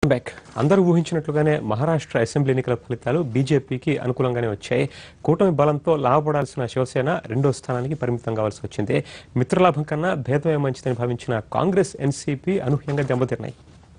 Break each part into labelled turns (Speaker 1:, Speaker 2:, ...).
Speaker 1: back అందరూ ఊహించినట్లుగానే Maharashtra assembly ఎన్నికల ఫలితాలు బీజేపీకి అనుకూలంగానే వచ్చాయి కూటమి బలంతో లాభపడాల్సిన శివసేన రెండో స్థానానికి పరిమితం కావాల్సి వచ్చింది మిత్రలాభం కన్నా భేదమే మంచిదని భావించిన కాంగ్రెస్ ఎన్సీపీ అనూహ్యంగా దెబ్బతిన్నాయి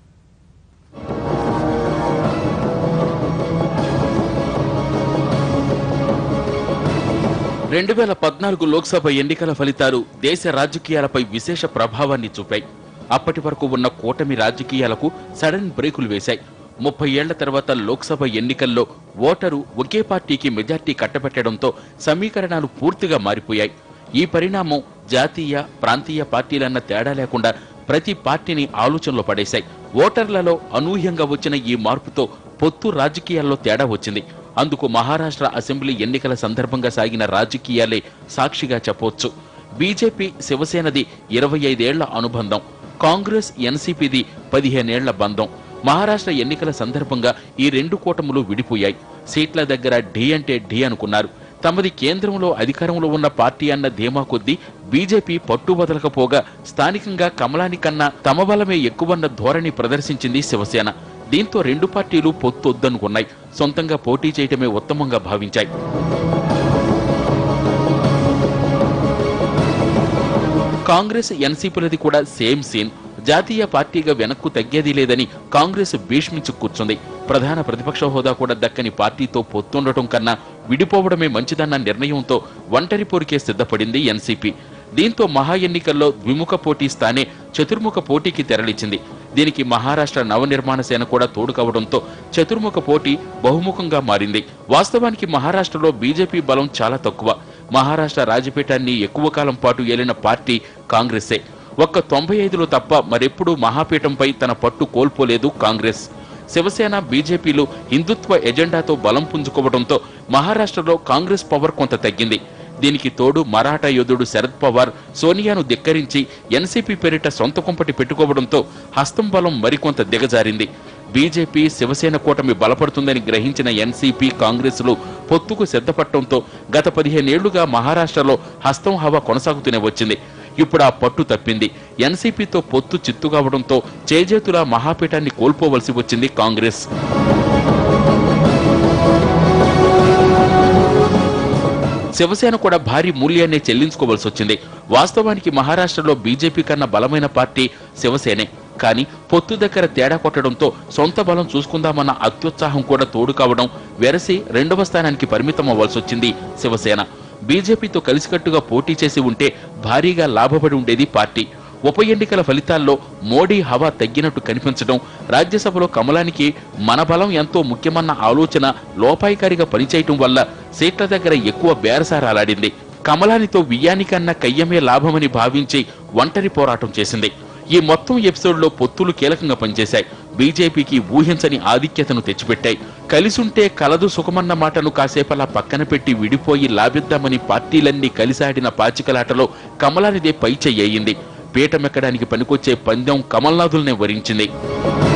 Speaker 2: రెండు వేల పద్నాలుగు లోక్సభ ఎన్నికల ఫలితాలు దేశ రాజకీయాలపై విశేష ప్రభావాన్ని చూపాయి అప్పటి వరకు ఉన్న కూటమి రాజకీయాలకు సడన్ బ్రేకులు వేశాయి ముప్పై ఏళ్ల తర్వాత లోక్సభ ఎన్నికల్లో ఓటరు ఒకే పార్టీకి మెజార్టీ కట్టబెట్టడంతో సమీకరణాలు పూర్తిగా మారిపోయాయి ఈ పరిణామం జాతీయ ప్రాంతీయ పార్టీలన్న తేడా లేకుండా ప్రతి పార్టీని ఆలోచనలో పడేశాయి ఓటర్లలో అనూహ్యంగా వచ్చిన ఈ మార్పుతో పొత్తు రాజకీయాల్లో తేడా వచ్చింది అందుకు మహారాష్ట్ర అసెంబ్లీ ఎన్నికల సందర్భంగా సాగిన రాజకీయాలే సాక్షిగా చెప్పొచ్చు బీజేపీ శివసేనది ఇరవై ఐదేళ్ల అనుబంధం కాంగ్రెస్ ఎన్సీపీది పదిహేనేళ్ల బంధం మహారాష్ట్ర ఎన్నికల సందర్భంగా ఈ రెండు కూటములు విడిపోయాయి సీట్ల దగ్గర ఢీ అంటే ఢీ అనుకున్నారు తమది కేంద్రంలో అధికారంలో ఉన్న పార్టీ అన్న ధీమా కొద్దీ బీజేపీ పట్టు వదలకపోగా స్థానికంగా కమలాని కన్నా తమ బలమే ఎక్కువన్న ధోరణి ప్రదర్శించింది శివసేన దీంతో రెండు పార్టీలు పొత్తొద్దనుకున్నాయి సొంతంగా పోటీ చేయటమే ఉత్తమంగా భావించాయి కాంగ్రెస్ ఎన్సీపీలది కూడా సేమ్ సీన్ జాతీయ పార్టీగా వెనక్కు తగ్గేది లేదని కాంగ్రెస్ భీష్మించు కూర్చుంది ప్రధాన ప్రతిపక్ష హోదా కూడా దక్కని పార్టీతో పొత్తుండటం కన్నా విడిపోవడమే మంచిదన్న నిర్ణయంతో ఒంటరి పోరుకే సిద్ధపడింది ఎన్సీపీ దీంతో మహా ఎన్నికల్లో ద్విముఖ పోటీ స్థానే చతుర్ముఖ పోటీకి తెరలిచ్చింది దీనికి మహారాష్ట్ర నవనిర్మాణ సేన కూడా తోడు కావడంతో చతుర్ముఖ పోటీ బహుముఖంగా మారింది వాస్తవానికి మహారాష్ట్రలో బీజేపీ బలం చాలా తక్కువ మహారాష్ట్ర రాజపీఠాన్ని ఎక్కువ కాలం పాటు ఏలిన పార్టీ కాంగ్రెసే ఒక్క తొంభై ఐదులో తప్ప మరెప్పుడూ మహాపీఠంపై తన పట్టు కోల్పోలేదు కాంగ్రెస్ శివసేన బీజేపీలు హిందుత్వ ఎజెండాతో బలం పుంజుకోవడంతో మహారాష్ట్రలో కాంగ్రెస్ పవర్ కొంత తగ్గింది దీనికి తోడు మరాఠా యోధుడు శరద్ పవార్ సోనియాను ధిక్కరించి ఎన్సీపీ పేరిట సొంత కుంపటి పెట్టుకోవడంతో హస్తం బలం మరికొంత దిగజారింది బీజేపీ శివసేన కూటమి బలపడుతుందని గ్రహించిన ఎన్సీపీ కాంగ్రెస్లు పొత్తుకు సిద్ధపడటంతో గత పదిహేనేళ్లుగా మహారాష్ట్రలో హస్తం హవా కొనసాగుతూనే వచ్చింది ఇప్పుడు ఆ పట్టు తప్పింది ఎన్సీపీతో పొత్తు చిత్తు కావడంతో చేజేతులా మహాపీఠాన్ని కోల్పోవలసి వచ్చింది కాంగ్రెస్ శివసేన కూడా భారీ మూల్యాన్ని చెల్లించుకోవాల్సి వచ్చింది వాస్తవానికి మహారాష్ట్రలో బీజేపీ కన్నా బలమైన పార్టీ శివసేనే కానీ పొత్తు దగ్గర తేడా కొట్టడంతో సొంత బలం చూసుకుందామన్న అత్యుత్సాహం కూడా తోడు కావడం వెరసి రెండవ స్థానానికి పరిమితం అవ్వాల్సి వచ్చింది శివసేన బీజేపీతో కలిసికట్టుగా పోటీ చేసి ఉంటే భారీగా లాభపడి ఉండేది పార్టీ ఉప ఎన్నికల ఫలితాల్లో మోడీ హవా తగ్గినట్టు కనిపించడం రాజ్యసభలో కమలానికి మన బలం ఎంతో ముఖ్యమన్న ఆలోచన లోపాయికారిగా పనిచేయటం వల్ల సీట్ల దగ్గర ఎక్కువ బేరసారాలాడింది కమలానితో వియ్యానికన్నా కయ్యమే లాభమని భావించి ఒంటరి పోరాటం చేసింది ఈ మొత్తం ఎపిసోడ్లో పొత్తులు కీలకంగా పనిచేశాయి బీజేపీకి ఊహించని ఆధిక్యతను తెచ్చిపెట్టాయి కలిసుంటే కలదు సుఖమన్న మాటను కాసేపలా పక్కన పెట్టి విడిపోయి లాభిద్దామని పార్టీలన్నీ కలిసాడిన పాచికలాటలో కమలానిదే పైచెయ్యింది పీటమెక్కడానికి పనికొచ్చే పందెం కమల్నాథుల్నే వరించింది